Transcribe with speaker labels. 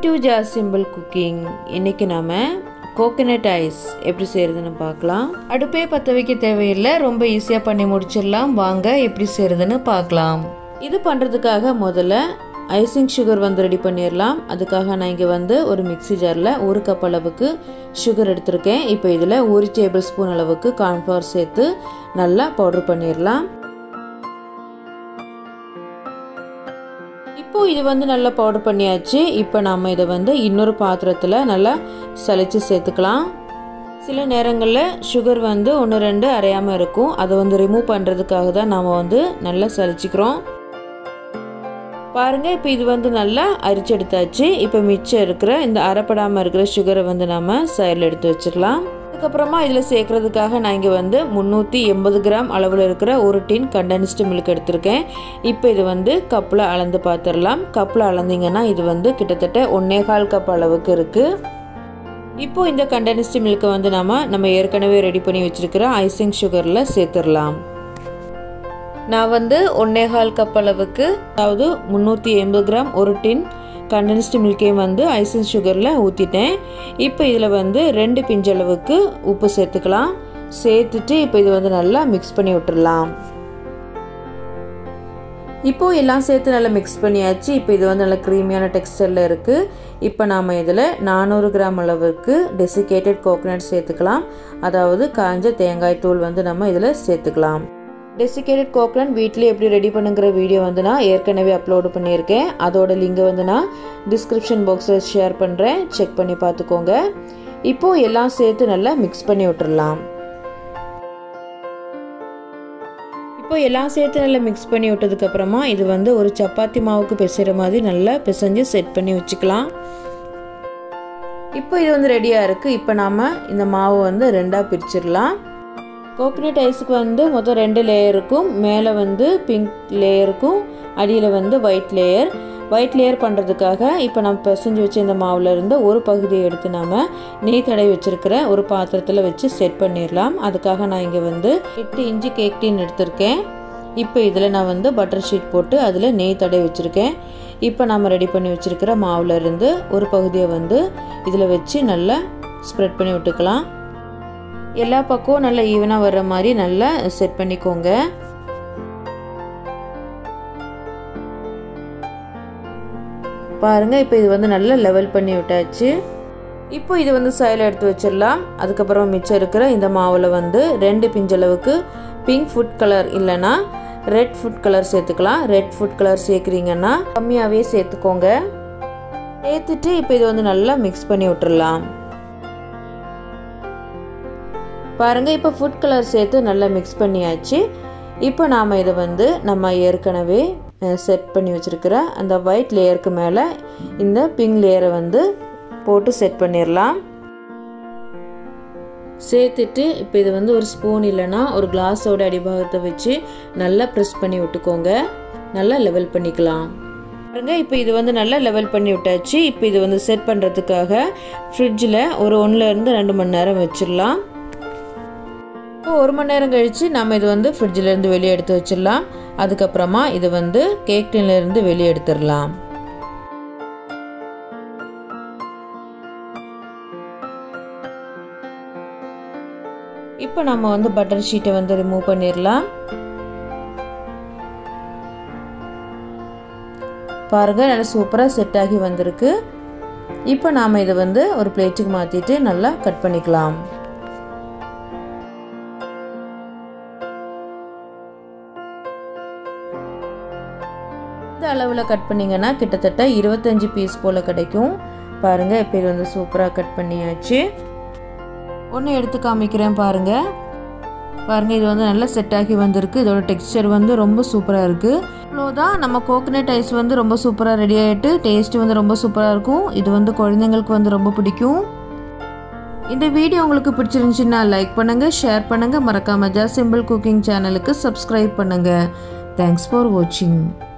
Speaker 1: to jazz simple cooking இன்னைக்கு நாம coconut ice எப்படி செய்யறதுன்னு பார்க்கலாம் அடுப்பே பற்ற வைக்க தேவையில்லை ரொம்ப ஈஸியாக பண்ணி முடிச்சிடலாம் வாங்க எப்படி செய்யறதுன்னு பார்க்கலாம் இது பண்ணுறதுக்காக முதல்ல ஐசிங் சுகர் வந்து ரெடி பண்ணிடலாம் அதுக்காக நான் இங்கே வந்து ஒரு மிக்ஸி ஜாரில் ஒரு கப் அளவுக்கு சுகர் எடுத்திருக்கேன் இப்போ இதில் ஒரு டேபிள் ஸ்பூன் அளவுக்கு கார்ன்ஃப்ளவர் சேர்த்து நல்லா பவுடர் பண்ணிடலாம் இப்போ இது வந்து நல்லா பவுடர் பண்ணியாச்சு இப்போ நம்ம இதை வந்து இன்னொரு பாத்திரத்தில் நல்லா சலிச்சு சேர்த்துக்கலாம் சில நேரங்களில் சுகர் வந்து ஒன்று ரெண்டு அரையாமல் இருக்கும் அதை வந்து ரிமூவ் பண்ணுறதுக்காக தான் நாம் வந்து நல்லா சலிச்சிக்கிறோம் பாருங்கள் இப்போ இது வந்து நல்லா அரிச்சு எடுத்தாச்சு இப்போ மிச்சம் இருக்கிற இந்த அரைப்படாமல் இருக்கிற சுகரை வந்து நம்ம சைடில் எடுத்து வச்சுக்கலாம் அதுக்கப்புறமா இதில் சேர்க்கறதுக்காக நான் இங்கே வந்து முந்நூற்றி எண்பது கிராம் அளவில் இருக்கிற ஒரு டின் கண்டென்ஸ்டு மில்க் எடுத்திருக்கேன் இப்போ இது வந்து கப்பில் அளந்து பார்த்துடலாம் கப்பில் அளந்தீங்கன்னா இது வந்து கிட்டத்தட்ட ஒன்னே கால் கப் அளவுக்கு இருக்குது இப்போ இந்த கண்டென்ஸ்டு மில்கை வந்து நம்ம நம்ம ஏற்கனவே ரெடி பண்ணி வச்சுருக்கிற ஐசிங் சுகரில் சேர்த்துடலாம் நான் வந்து ஒன்னேகால் கப் அளவுக்கு அதாவது முந்நூற்றி எண்பது கிராம் ஒரு டின் கண்டென்ஸ்டு மில்கையும் வந்து ஐசிங் சுகரில் ஊற்றிட்டேன் இப்போ இதில் வந்து ரெண்டு பிஞ்சளவுக்கு உப்பு சேர்த்துக்கலாம் சேர்த்துட்டு இப்போ இது வந்து நல்லா மிக்ஸ் பண்ணி விட்டுடலாம் இப்போது எல்லாம் சேர்த்து நல்லா மிக்ஸ் பண்ணியாச்சு இப்போ இது வந்து நல்லா க்ரீமியான டெக்ஸ்டரில் இருக்குது இப்போ நாம் இதில் நானூறு கிராம் அளவுக்கு டெசிகேட்டட் கோகனட் சேர்த்துக்கலாம் அதாவது காஞ்ச தேங்காய் தூள் வந்து நம்ம இதில் சேர்த்துக்கலாம் டெசிகேட்டட் கோகனட் வீட்டில் எப்படி ரெடி பண்ணுங்கிற வீடியோ வந்து நான் ஏற்கனவே அப்லோடு பண்ணியிருக்கேன் அதோட லிங்கை வந்து நான் டிஸ்கிரிப்ஷன் பாக்ஸில் ஷேர் பண்ணுறேன் செக் பண்ணி பார்த்துக்கோங்க இப்போது எல்லாம் சேர்த்து நல்லா மிக்ஸ் பண்ணி விட்டுடலாம் இப்போ எல்லாம் சேர்த்து நல்லா மிக்ஸ் பண்ணி விட்டதுக்கப்புறமா இது வந்து ஒரு சப்பாத்தி மாவுக்கு பிசைகிற மாதிரி நல்லா பிசைஞ்சு செட் பண்ணி வச்சுக்கலாம் இப்போ இது வந்து ரெடியாக இருக்குது இப்போ நாம் இந்த மாவை வந்து ரெண்டாக பிரிச்சிடலாம் கோகனட் ஐஸுக்கு வந்து மொத்தம் ரெண்டு லேயர் இருக்கும் மேலே வந்து பிங்க் லேயருக்கும் அடியில் வந்து ஒயிட் லேயர் ஒயிட் லேயர் பண்ணுறதுக்காக இப்போ நம்ம பிசைஞ்சு வச்ச இந்த மாவில் இருந்து ஒரு பகுதியை எடுத்து நாம் நெய் தடவி வச்சுருக்கிற ஒரு பாத்திரத்தில் வச்சு செட் பண்ணிடலாம் அதுக்காக நான் இங்கே வந்து எட்டு இன்ச்சு கேக் டீன் எடுத்திருக்கேன் இப்போ இதில் நான் வந்து பட்டர் ஷீட் போட்டு அதில் நெய் தடவி வச்சுருக்கேன் இப்போ நம்ம ரெடி பண்ணி வச்சுருக்கிற மாவில் இருந்து ஒரு பகுதியை வந்து இதில் வச்சு நல்லா ஸ்ப்ரெட் பண்ணி விட்டுக்கலாம் எல்லா பக்கமும் நல்லா ஈவனாக வர்ற மாதிரி நல்லா செட் பண்ணிக்கோங்க பாருங்கள் இப்போ இது வந்து நல்லா லெவல் பண்ணி விட்டாச்சு இப்போ இது வந்து சைடில் எடுத்து வச்சிடலாம் அதுக்கப்புறம் மிச்சம் இருக்கிற இந்த மாவில் வந்து ரெண்டு பிஞ்சளவுக்கு பிங்க் ஃபுட் கலர் இல்லைன்னா ரெட் ஃபுட் கலர் சேர்த்துக்கலாம் ரெட் ஃபுட் கலர் சேர்க்குறீங்கன்னா கம்மியாகவே சேர்த்துக்கோங்க சேர்த்துட்டு இப்போ இது வந்து நல்லா மிக்ஸ் பண்ணி விட்டுடலாம் பாருங்கள் இப்போ ஃபுட் கலர் சேர்த்து நல்லா மிக்ஸ் பண்ணியாச்சு இப்போ நாம் இதை வந்து நம்ம ஏற்கனவே செட் பண்ணி வச்சுருக்கிற அந்த ஒயிட் லேயருக்கு மேலே இந்த பிங்க் லேயரை வந்து போட்டு செட் பண்ணிடலாம் சேர்த்துட்டு இப்போ இது வந்து ஒரு ஸ்பூன் இல்லைன்னா ஒரு கிளாஸோட அடிபாகத்தை வச்சு நல்லா ப்ரெஸ் பண்ணி விட்டுக்கோங்க நல்லா லெவல் பண்ணிக்கலாம் பாருங்க இப்போ இது வந்து நல்லா லெவல் பண்ணி விட்டாச்சு இப்போ இது வந்து செட் பண்ணுறதுக்காக ஃப்ரிட்ஜில் ஒரு ஒன்றுலேருந்து ரெண்டு மணி நேரம் வச்சிடலாம் இப்போ ஒரு மணி நேரம் கழித்து நம்ம இது வந்து ஃப்ரிட்ஜிலேருந்து வெளியே எடுத்து வச்சிடலாம் அதுக்கப்புறமா இது வந்து கேக் டின்லேருந்து வெளியே எடுத்துடலாம் இப்போ நம்ம வந்து பட்டர் ஷீட்டை வந்து ரிமூவ் பண்ணிடலாம் பாருங்கள் நல்லா சூப்பராக செட் ஆகி வந்திருக்கு இப்போ நாம் இதை வந்து ஒரு பிளேட்டுக்கு மாற்றிட்டு நல்லா கட் பண்ணிக்கலாம் இந்த அளவில் கட் பண்ணிங்கன்னா கிட்டத்தட்ட இருபத்தஞ்சி பீஸ் போல் கிடைக்கும் பாருங்கள் இப்போ இது வந்து சூப்பராக கட் பண்ணியாச்சு ஒன்று எடுத்து காமிக்கிறேன் பாருங்கள் பாருங்கள் இது வந்து நல்லா செட் ஆகி வந்திருக்கு இதோட டெக்ஸ்டர் வந்து ரொம்ப சூப்பராக இருக்குது இவ்வளோதான் நம்ம கோகனட் ஐஸ் வந்து ரொம்ப சூப்பராக ரெடி ஆகிட்டு டேஸ்ட்டு வந்து ரொம்ப சூப்பராக இருக்கும் இது வந்து குழந்தைங்களுக்கு வந்து ரொம்ப பிடிக்கும் இந்த வீடியோ உங்களுக்கு பிடிச்சிருந்துச்சுன்னா லைக் பண்ணுங்கள் ஷேர் பண்ணுங்கள் மறக்காமல் ஜா சிம்பிள் குக்கிங் சேனலுக்கு சப்ஸ்கிரைப் பண்ணுங்கள் தேங்க்ஸ் ஃபார் வாட்சிங்